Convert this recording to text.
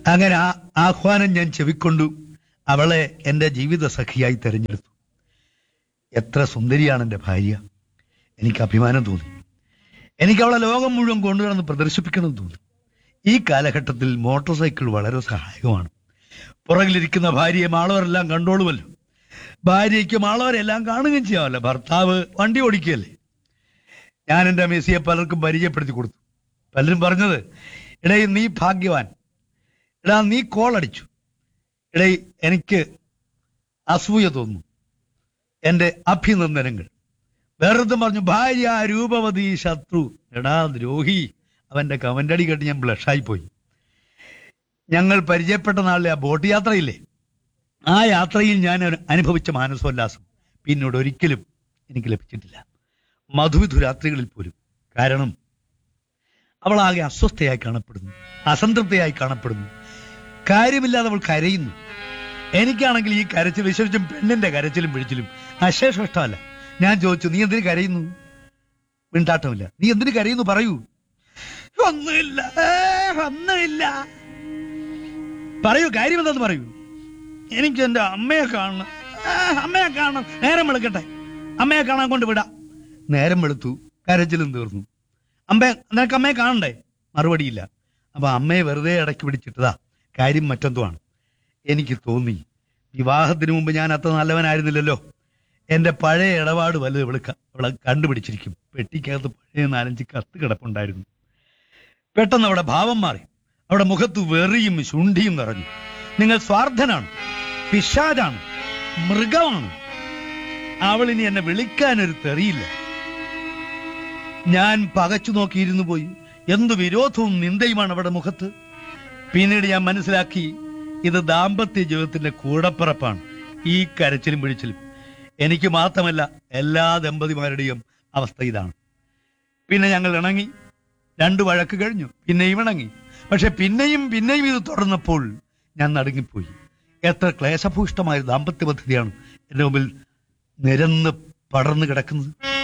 അങ്ങനെ ആ ആഹ്വാനം ഞാൻ ചെവിക്കൊണ്ടു അവളെ എന്റെ ജീവിത സഖിയായി തെരഞ്ഞെടുത്തു എത്ര സുന്ദരിയാണ് എന്റെ ഭാര്യ എനിക്ക് അഭിമാനം തോന്നി എനിക്ക് അവളെ ലോകം മുഴുവൻ കൊണ്ടുവന്ന് പ്രദർശിപ്പിക്കണം എന്ന് തോന്നി ഈ കാലഘട്ടത്തിൽ മോട്ടോർ സൈക്കിൾ വളരെ സഹായകമാണ് പുറകിലിരിക്കുന്ന ഭാര്യയെ മാളവരെല്ലാം കണ്ടോളുമല്ലോ ഭാര്യയ്ക്ക് മാളവരെല്ലാം കാണുകയും ചെയ്യാമല്ലോ ഭർത്താവ് വണ്ടി ഓടിക്കുകയല്ലേ ഞാൻ എൻ്റെ മെസ്സിയെ പലർക്കും പരിചയപ്പെടുത്തി കൊടുത്തു പലരും പറഞ്ഞത് ഇടേ നീ ഭാഗ്യവാൻ എടാ നീ കോൾ അടിച്ചു ഇടേ എനിക്ക് അസൂയ തോന്നുന്നു എൻ്റെ അഭിനന്ദനങ്ങൾ വേറൊരുത്തും പറഞ്ഞു ഭാര്യ രൂപവതി ശത്രു എടാ ദ്രോഹി അവന്റെ കമന്റ് അടി കേട്ട് ഞാൻ ബ്ലഷായി പോയി ഞങ്ങൾ പരിചയപ്പെട്ട നാളിലെ ആ ബോട്ട് യാത്രയില്ലേ ആ യാത്രയിൽ ഞാൻ ഒരു അനുഭവിച്ച മാനസോല്ലാസം പിന്നീട് ഒരിക്കലും എനിക്ക് ലഭിച്ചിട്ടില്ല മധുവിധു രാത്രികളിൽ പോലും കാരണം അവൾ ആകെ അസ്വസ്ഥയായി കാണപ്പെടുന്നു അസംതൃപ്തയായി കാണപ്പെടുന്നു കാര്യമില്ലാതെ അവൾ കരയുന്നു എനിക്കാണെങ്കിൽ ഈ കരച്ചിൽ വിശേഷിച്ചും പെണ്ണിന്റെ കരച്ചിലും പിടിച്ചിലും അശേഷം ഇഷ്ടമല്ല ഞാൻ ചോദിച്ചു നീ എന്തിനു കരയുന്നു മിണ്ടാട്ടമില്ല നീ എന്തിനു കരയുന്നു പറയൂ ഒന്നുമില്ല ഏ, ഒന്നുമില്ല പറയൂ കാര്യം എന്താന്ന് പറയൂ എനിക്ക് എന്റെ അമ്മയെ കാണണം ആ, അമ്മയെ കാണണം നേരം വെളുക്കട്ടെ അമ്മയെ കാണാൻ കൊണ്ട് വിടാം നേരം വെളുത്തു കരച്ചിലും തീർന്നു അമ്മ നിനക്ക് അമ്മയെ കാണണ്ടേ മറുപടിയില്ല അപ്പൊ അമ്മയെ വെറുതെ ഇടയ്ക്ക് പിടിച്ചിട്ടതാ കാര്യം മറ്റെന്തുമാണ് എനിക്ക് തോന്നി വിവാഹത്തിന് മുമ്പ് ഞാൻ അത്ര നല്ലവനായിരുന്നില്ലല്ലോ എന്റെ പഴയ ഇടപാട് വലുത് ഇവള് അവളെ കണ്ടുപിടിച്ചിരിക്കും പെട്ടിക്കകത്ത് പഴയ നാലഞ്ച് കത്ത് കിടപ്പുണ്ടായിരുന്നു പെട്ടെന്ന് അവിടെ ഭാവം മാറി അവിടെ മുഖത്ത് വെറിയും ശുണ്ഠിയും നിറഞ്ഞു നിങ്ങൾ സ്വാർത്ഥനാണ് പിശാചാണ് മൃഗമാണ് അവൾ ഇനി എന്നെ വിളിക്കാനൊരു തെറിയില്ല ഞാൻ പകച്ചു നോക്കിയിരുന്നു പോയി എന്തു വിരോധവും നിന്ദയുമാണ് അവിടെ മുഖത്ത് പിന്നീട് ഞാൻ മനസ്സിലാക്കി ഇത് ദാമ്പത്യ ജീവിതത്തിന്റെ കൂടപ്പിറപ്പാണ് ഈ കരച്ചിലും പിടിച്ചിലും എനിക്ക് മാത്രമല്ല എല്ലാ ദമ്പതിമാരുടെയും അവസ്ഥ ഇതാണ് പിന്നെ ഞങ്ങൾ ഇണങ്ങി രണ്ടു വഴക്ക് കഴിഞ്ഞു പിന്നെയും ഇണങ്ങി പക്ഷെ പിന്നെയും പിന്നെയും ഇത് തുടർന്നപ്പോൾ ഞാൻ നടുങ്ങിപ്പോയി എത്ര ക്ലേശഭൂഷ്ടമായ ഒരു ദാമ്പത്യ പദ്ധതിയാണ് എന്റെ മുമ്പിൽ നിരന്ന് പടർന്നു കിടക്കുന്നത്